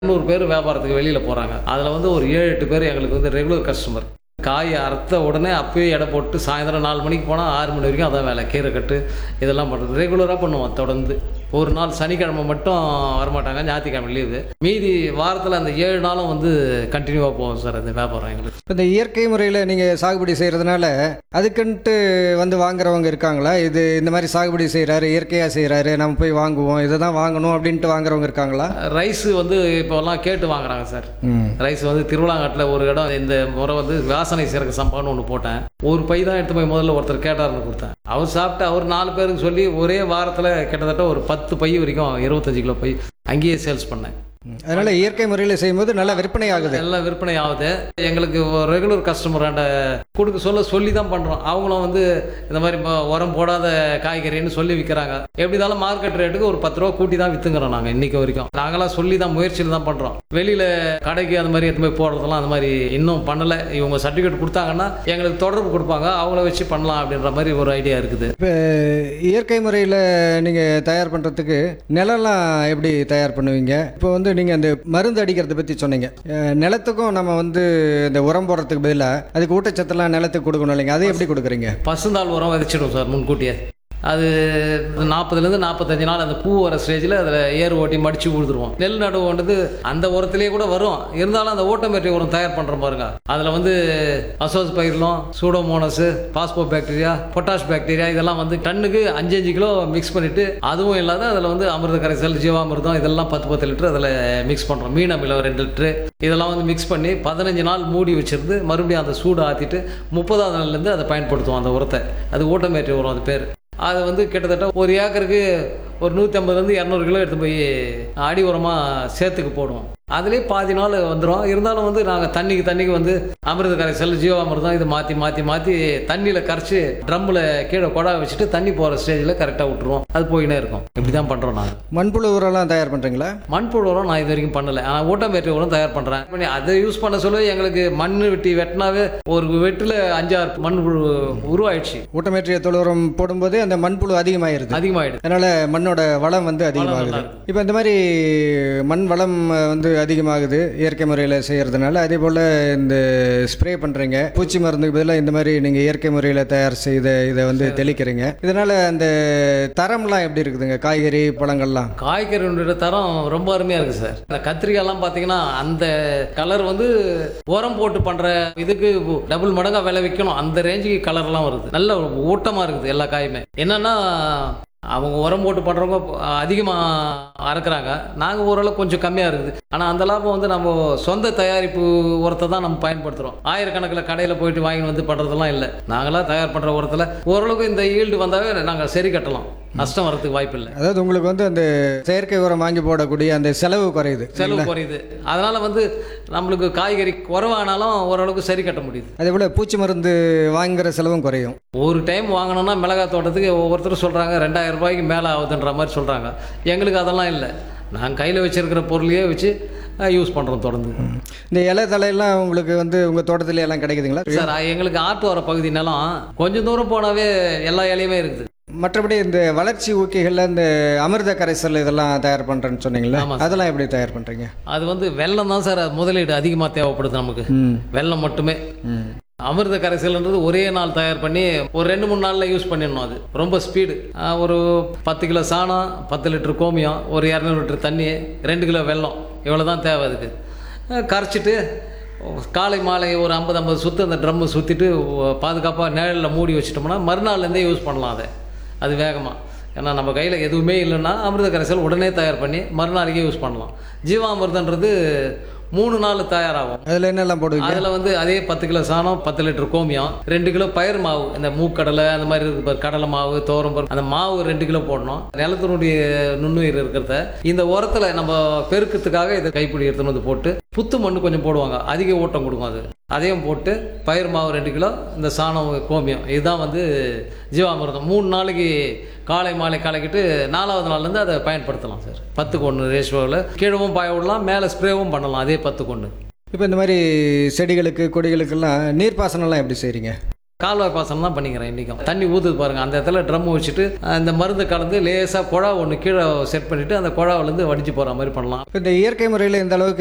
நூறு பேர் வியாபாரத்துக்கு வெளியில் போகிறாங்க அதில் வந்து ஒரு ஏழு எட்டு பேர் எங்களுக்கு வந்து ரெகுலர் கஸ்டமர் காய் அறுத்த உடனே அப்பயே எடை போட்டு சாயந்தரம் நாலு மணிக்கு போனால் ஆறு மணி வரைக்கும் அதான் வேலை கீரை கட்டு இதெல்லாம் பண்ணுறது ரெகுலராக பண்ணுவோம் தொடர்ந்து ஒரு நாள் சனிக்கிழமை மட்டும் வரமாட்டாங்க ஞாயிற்றுக்கிழமை லீவு மீதி வாரத்தில் அந்த ஏழு நாளும் வந்து கண்டினியூவாக போவோம் சார் அந்த வியாபாரம் எங்களுக்கு இப்போ இந்த இயற்கை முறையில் நீங்கள் சாகுபடி செய்கிறதுனால அதுக்குன்ட்டு வந்து வாங்குறவங்க இருக்காங்களா இது இந்த மாதிரி சாகுபடி செய்கிறாரு இயற்கையாக செய்கிறாரு நம்ம போய் வாங்குவோம் இதை தான் வாங்கணும் அப்படின்ட்டு வாங்குறவங்க இருக்காங்களா ரைஸ் வந்து இப்போல்லாம் கேட்டு வாங்குறாங்க சார் ம் ரைஸ் வந்து திருவிழாங்காட்டில் ஒரு இடம் இந்த முறை வந்து வாசனை சிறகு சம்பான்னு ஒன்று போட்டேன் ஒரு பை தான் எடுத்து போய் முதல்ல ஒருத்தர் கேட்டார்னு கொடுத்தேன் அவர் சாப்பிட்டு அவர் நாலு பேருக்கு சொல்லி ஒரே வாரத்தில் கிட்டத்தட்ட ஒரு பத்து பை வரைக்கும் இருபத்தஞ்சு கிலோ பை அங்கேயே சேல்ஸ் பண்ணேன் அதனால் இயற்கை முறையில் செய்யும்போது நல்லா விற்பனை ஆகுது எல்லாம் விற்பனை ஆகுது எங்களுக்கு ரெகுலர் கஸ்டமராண்ட கொடுக்க சொல்ல சொல்லி தான் பண்ணுறோம் அவங்களும் வந்து இந்த மாதிரி ம- உரம் போடாத காய்கறின்னு சொல்லி விற்கிறாங்க எப்படி இருந்தாலும் மார்க்கெட் ரேட்டுக்கு ஒரு பத்து ரூபா கூட்டி தான் விற்றுங்கிறோம் நாங்கள் இன்னைக்கு வரைக்கும் நாங்களாம் சொல்லி தான் முயற்சியில் தான் பண்ணுறோம் வெளியில் கடைக்கு அந்த மாதிரி எடுத்து போய் போடுறதெல்லாம் அந்த மாதிரி இன்னும் பண்ணலை இவங்க சர்டிஃபிகேட் கொடுத்தாங்கன்னா எங்களுக்கு தொடர்பு கொடுப்பாங்க அவங்கள வச்சு பண்ணலாம் அப்படின்ற மாதிரி ஒரு ஐடியா இருக்குது இப்போ இயற்கை முறையில் நீங்கள் தயார் பண்ணுறதுக்கு நிலம்லாம் எப்படி தயார் பண்ணுவீங்க இப்போ வந்து நீங்கள் அந்த மருந்து அடிக்கிறத பற்றி சொன்னீங்க அஹ், நிலத்துக்கும் நம்ம வந்து இந்த உரம் போடுறதுக்கு பதிலாக அதுக்கு ஊட்டச்சத்தெல்லாம் நிலத்துக்கு கொடுக்கணும் இல்லைங்க அதை எப்படி கொடுக்குறீங்க பசுந்தாள் உரம் விதைச்சிடும் சார் முன்கூட்டியே அது நாற்பதுலேருந்து நாற்பத்தஞ்சு நாள் அந்த பூ வர ஸ்டேஜில் அதில் ஏர் ஓட்டி மடித்து கொடுத்துருவோம் நெல் நடுவுன்றது அந்த உரத்திலேயே கூட வரும் இருந்தாலும் அந்த ஓட்டோமேட்டிக் உரம் தயார் பண்ணுற பாருங்க அதில் வந்து அசோஸ் பயிரிலும் pseudomonas phospho bacteria potash bacteria இதெல்லாம் வந்து டன்னுக்கு அஞ்சு அஞ்சு கிலோ மிக்ஸ் பண்ணிட்டு அதுவும் இல்லாத அதில் வந்து அமிர்த கரைசல் ஜீவாமிர்தம் இதெல்லாம் பத்து பத்து லிட்டர் அதில் மிக்ஸ் பண்ணுறோம் மீன் அமிலம் ரெண்டு லிட்டரு இதெல்லாம் வந்து மிக்ஸ் பண்ணி பதினஞ்சு நாள் மூடி வச்சிருந்து மறுபடியும் அந்த சூடு ஆற்றிட்டு முப்பதாவது நாள்லேருந்து அதை பயன்படுத்துவோம் அந்த உரத்தை அது ஓட்டோமேட்டிக் உரம் அது பேர் அது வந்து கிட்டத்தட்ட ஒரு ஏக்கருக்கு ஒரு நூற்றி ஐம்பதுலேருந்து இரநூறு கிலோ எடுத்து போய் அடி உரமாக சேத்துக்கு போடுவோம் அதுலேயே பாதி நாள் வந்துடும் இருந்தாலும் வந்து நாங்கள் தண்ணிக்கு தண்ணிக்கு வந்து அமிர்த கரைசல் ஜீவாமிர்தம் இதை மாற்றி மாற்றி மாற்றி தண்ணியில் கரைச்சி ட்ரம்மில் கீழே கொடா வச்சுட்டு தண்ணி போகிற ஸ்டேஜில் கரெக்டாக விட்டுருவோம் அது போயினே இருக்கும் இப்படி தான் பண்ணுறோம் நாங்கள் மண்புழு உரம்லாம் தயார் பண்ணுறீங்களா மண்புழு உரம் நான் இது வரைக்கும் பண்ணல ஆனால் ஓட்டோமேட்டிக் உரம் தயார் பண்ணுறேன் பண்ணி அதை யூஸ் பண்ண சொல்ல எங்களுக்கு மண் வெட்டி வெட்டினாவே ஒரு வெட்டில் அஞ்சாறு மண்புழு உருவாயிடுச்சு ஊட்டமேற்றிய தொழு உரம் போடும்போது அந்த மண்புழு அதிகமாயிருது அதிகமாயிடுது அதனால் மண்ணோட வளம் வந்து அதிகமாகுது நல்லா இப்போ இந்த மாதிரி மண் வளம் வந்து அதிகமாகுது இயற்கை முறையில் செய்கிறதுனால அதே போல் இந்த ஸ்ப்ரே பண்ணுறீங்க பூச்சி மருந்துக்கு பதிலாக இந்த மாதிரி நீங்கள் இயற்கை முறையில் தயார் செய்த இதை வந்து தெளிக்கிறீங்க இதனால் அந்த தரம்லாம் எப்படி இருக்குதுங்க காய்கறி பழங்கள்லாம் காய்கறியோட தரம் ரொம்ப அருமையாக இருக்குது சார் இந்த கத்திரிக்காய்லாம் பார்த்தீங்கன்னா அந்த கலர் வந்து உரம் போட்டு பண்ணுற இதுக்கு டபுள் மடங்காக விலை விற்கணும் அந்த ரேஞ்சுக்கு கலர்லாம் வருது நல்ல ஊட்டமாக இருக்குது எல்லா காயுமே என்னன்னா அவங்க உரம் போட்டு பண்ணுறவங்க அதிகமாக அறுக்குறாங்க நாங்கள் ஓரளவு கொஞ்சம் கம்மியாக இருக்குது ஆனால் அந்த லாபம் வந்து நம்ம சொந்த தயாரிப்பு உரத்தை தான் நம்ம பயன்படுத்துகிறோம் ஆயிரக்கணக்கில் கடையில் போயிட்டு வாங்கி வந்து பண்ணுறதெல்லாம் இல்லை நாங்களாம் தயார் பண்ணுற உரத்தில் ஓரளவுக்கு இந்த ஈல்டு வந்தாவே நாங்கள் சரி கட்டலாம் நஷ்டம் வரதுக்கு வாய்ப்பு இல்லை அதாவது உங்களுக்கு வந்து அந்த செயற்கை உரம் வாங்கி போடக்கூடிய அந்த செலவு குறையுது செலவு குறையுது அதனால வந்து நம்மளுக்கு காய்கறி குறைவானாலும் ஓரளவுக்கு சரி கட்ட முடியுது அதே போல் பூச்சி மருந்து வாங்குற செலவும் குறையும் ஒரு டைம் வாங்கினோம்னா மிளகாய் தோட்டத்துக்கு ஒவ்வொருத்தரும் சொல்கிறாங்க ரெண்டாயிரம் ரூபாய்க்கு மேலே ஆகுதுன்ற மாதிரி சொல்கிறாங்க எங்களுக்கு அதெல்லாம் இல்லை நாங்கள் கையில் வச்சிருக்கிற பொருளையே வச்சு யூஸ் பண்ணுறோம் தொடர்ந்து இந்த இலை தலையெல்லாம் உங்களுக்கு வந்து உங்கள் தோட்டத்துல எல்லாம் கிடைக்குதுங்களா சார் எங்களுக்கு ஆட்டு வர பகுதி நிலம் கொஞ்சம் தூரம் போனாவே எல்லா இலையுமே இருக்குது மற்றபடி இந்த வளர்ச்சி ஊக்கிகளில் இந்த அமிர்த கரைசல் இதெல்லாம் தயார் பண்ணுறேன்னு சொன்னீங்களா ஆமா அதெல்லாம் எப்படி தயார் பண்ணுறீங்க அது வந்து வெள்ளம் தான் சார் முதலீடு அதிகமாக தேவைப்படுது நமக்கு ம் வெள்ளம் மட்டுமே அமிர்த கரைசல்ன்றது ஒரே நாள் தயார் பண்ணி ஒரு ரெண்டு மூணு நாளில் யூஸ் பண்ணிடணும் அது ரொம்ப ஸ்பீடு ஒரு பத்து கிலோ சாணம் பத்து லிட்டர் கோமியம் ஒரு இரநூறு லிட்டர் தண்ணி ரெண்டு கிலோ வெல்லம் இவ்வளோ தான் தேவை அதுக்கு அஹ் கரைச்சிட்டு காலை மாலை ஒரு ஐம்பது ஐம்பது சுற்று அந்த ட்ரம்மை சுற்றிட்டு பாதுகாப்பாக நிழலில் மூடி வச்சிட்டோம்னா மறுநாள்லேருந்தே யூஸ் பண்ணலாம் அதை அது வேகமாக ஏன்னா நம்ம கையில் எதுவுமே இல்லைன்னா அமிர்த கரைசல் உடனே தயார் பண்ணி மறுநாளைக்கே யூஸ் பண்ணலாம் ஜீவாமிர்தன்றது மூணு நாள் தயாராகும் அதில் என்னெல்லாம் போடுவீங்க அதில் வந்து அதே பத்து கிலோ சாணம் பத்து லிட்டர் கோமியம் ரெண்டு கிலோ பயிர் மாவு இந்த மூக்கடலை அந்த மாதிரி இருக்கு பாரு, கடலை மாவு பருப்பு அந்த மாவு ரெண்டு கிலோ போடணும் நிலத்தினுடைய நுண்ணுயிர் இருக்கிறத இந்த உரத்தில் நம்ம பெருக்கத்துக்காக இதை கைப்பிடி எடுத்துன்னு வந்து போட்டு புத்து மண்ணு கொஞ்சம் போடுவாங்க அதிக ஊட்டம் கொடுக்கும் அது அதையும் போட்டு பயிர் மாவு ரெண்டு கிலோ இந்த சாணம் கோமியம் இதுதான் வந்து ஜீவாமிர்தம் மூணு நாளைக்கு காலை மாலை கலக்கிட்டு நாலாவது நாள்லேருந்து அதை பயன்படுத்தலாம் சார் பத்துக்கு ஒன்று ரேஷியோவில் கீழவும் பாய விடலாம் மேலே ஸ்ப்ரேவும் பண்ணலாம் அதே பத்துக்கு ஒன்று இப்போ இந்த மாதிரி செடிகளுக்கு கொடிகளுக்கெல்லாம் நீர்ப்பாசனம்லாம் எப்படி செய்கிறீங்க கால்வாய் பாசனம் தான் பண்ணிக்கிறேன் இன்றைக்கும் தண்ணி ஊற்றுது பாருங்கள் அந்த இடத்துல ட்ரம் வச்சுட்டு அந்த மருந்து கலந்து லேசாக குழா ஒன்று கீழே செட் பண்ணிவிட்டு அந்த குழாவிலேருந்து வடிச்சு போகிற மாதிரி பண்ணலாம் இப்போ இந்த இயற்கை முறையில் இந்த அளவுக்கு